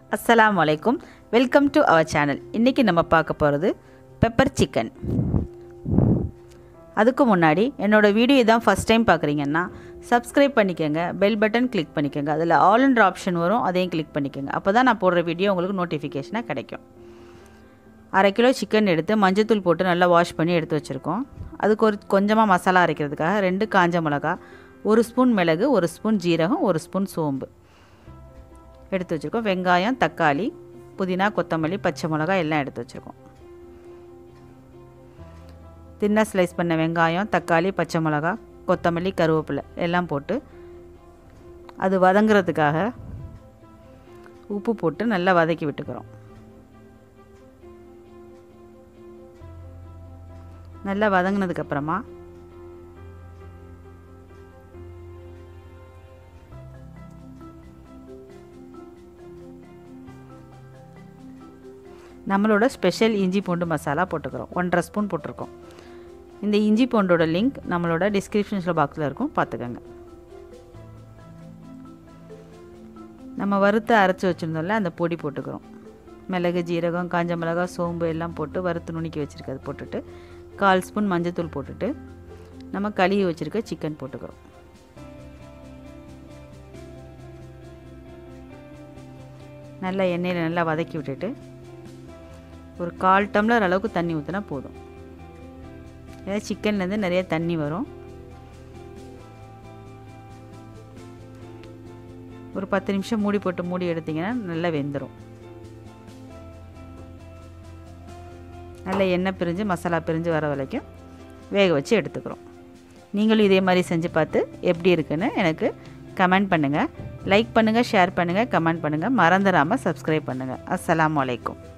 அஸ்ஸலாமு அலைக்கும் welcome to our channel இன்றைக்கி நம்ம பார்க்க போகிறது பெப்பர் சிக்கன் அதுக்கு முன்னாடி என்னோடய வீடியோ இதான் ஃபஸ்ட் டைம் பார்க்குறீங்கன்னா சப்ஸ்கிரைப் பண்ணிக்கோங்க பெல் பட்டன் கிளிக் பண்ணிக்கோங்க அதில் ஆல்ன்ற ஆப்ஷன் வரும் அதையும் கிளிக் பண்ணிக்கோங்க அப்போ தான் நான் போடுற வீடியோ உங்களுக்கு நோட்டிஃபிகேஷனாக கிடைக்கும் அரை கிலோ சிக்கன் எடுத்து மஞ்சத்தூள் போட்டு நல்லா வாஷ் பண்ணி எடுத்து வச்சுருக்கோம் அதுக்கு ஒரு கொஞ்சமாக மசாலா அரைக்கிறதுக்காக ரெண்டு காஞ்ச மிளகா ஒரு ஸ்பூன் மிளகு ஒரு ஸ்பூன் ஜீரகம் ஒரு ஸ்பூன் சோம்பு எடுத்து வச்சுருக்கோம் வெங்காயம் தக்காளி புதினா கொத்தமல்லி பச்சை மிளகாய் எல்லாம் எடுத்து வச்சுருக்கோம் தின்ன ஸ்லைஸ் பண்ண வெங்காயம் தக்காளி பச்சை மிளகா கொத்தமல்லி கருவேப்பிலை எல்லாம் போட்டு அது வதங்குறதுக்காக உப்பு போட்டு நல்லா வதக்கி விட்டுக்கிறோம் நல்லா வதங்கினதுக்கப்புறமா நம்மளோட ஸ்பெஷல் இஞ்சி பூண்டு மசாலா போட்டுக்கிறோம் ஒன்றரை ஸ்பூன் போட்டிருக்கோம் இந்த இஞ்சி பூண்டோட லிங்க் நம்மளோட டிஸ்கிரிப்ஷன்ஸில் பாக்ஸில் இருக்கும் பார்த்துக்கோங்க நம்ம வறுத்து அரைச்சி வச்சுருந்தோம்ல அந்த பொடி போட்டுக்கிறோம் மிளகு ஜீரகம் காஞ்ச மிளகாய் சோம்பு எல்லாம் போட்டு வறுத்து நுணுக்கி வச்சுருக்கிறது போட்டுட்டு கால் ஸ்பூன் மஞ்சத்தூள் போட்டுட்டு நம்ம கழுவி வச்சுருக்க சிக்கன் போட்டுக்கிறோம் நல்லா எண்ணெயில் நல்லா வதக்கி விட்டுட்டு ஒரு கால் டம்ளர் அளவுக்கு தண்ணி ஊற்றினா போதும் ஏன்னா சிக்கன்லேருந்து நிறைய தண்ணி வரும் ஒரு பத்து நிமிஷம் மூடி போட்டு மூடி எடுத்திங்கன்னா நல்லா வெந்துடும் நல்லா எண்ணெய் பிரிஞ்சு மசாலா பிரிஞ்சு வர வரைக்கும் வேக வச்சு எடுத்துக்கிறோம் நீங்களும் இதே மாதிரி செஞ்சு பார்த்து எப்படி இருக்குன்னு எனக்கு கமெண்ட் பண்ணுங்கள் லைக் பண்ணுங்கள் ஷேர் பண்ணுங்கள் கமெண்ட் பண்ணுங்கள் மறந்துடாமல் சப்ஸ்கிரைப் பண்ணுங்கள் அஸ்ஸலாமு அலைக்கும்